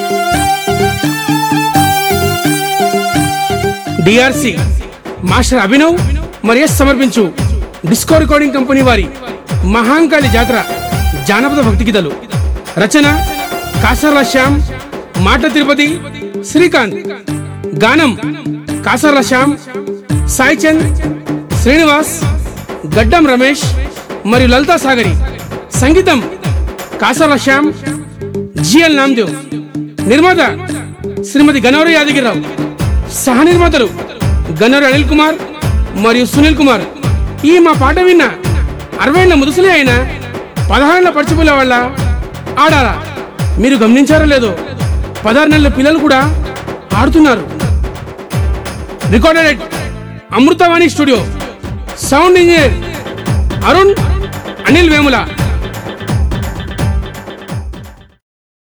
DRC master Abhinav మరియు సమర్పించు disco recording company వారి మహాంకాళి జాతర జానపద భక్తి గీతలు రచన కాసర్ల శ్యామ్ మాట తిరుపతి శ్రీకాంత్ గానం కాసర్ల శ్యామ్ సాయి చంద్ శ్రీనివాస్ గడ్డం రమేష్ మరియు లలితా సాగరి సంగీతం కాసర్ల శ్యామ్ జిఎల్ నామ్దేవ్ నిర్మాత శ్రీమతి గనవరి యాదగిరిరావు సహ నిర్మాతలు గన్నరు అనిల్ కుమార్ మరియు సునీల్ కుమార్ ఈ మా పాట విన్న అరవై ఏళ్ళ ముదుసలే అయినా పదహారేళ్ల పడిచిపోలే వాళ్ళ ఆడారా మీరు గమనించారో లేదో పదహారు నెలల పిల్లలు కూడా ఆడుతున్నారు recorded Amruthavani studio sound engineer Arun Anil Vemula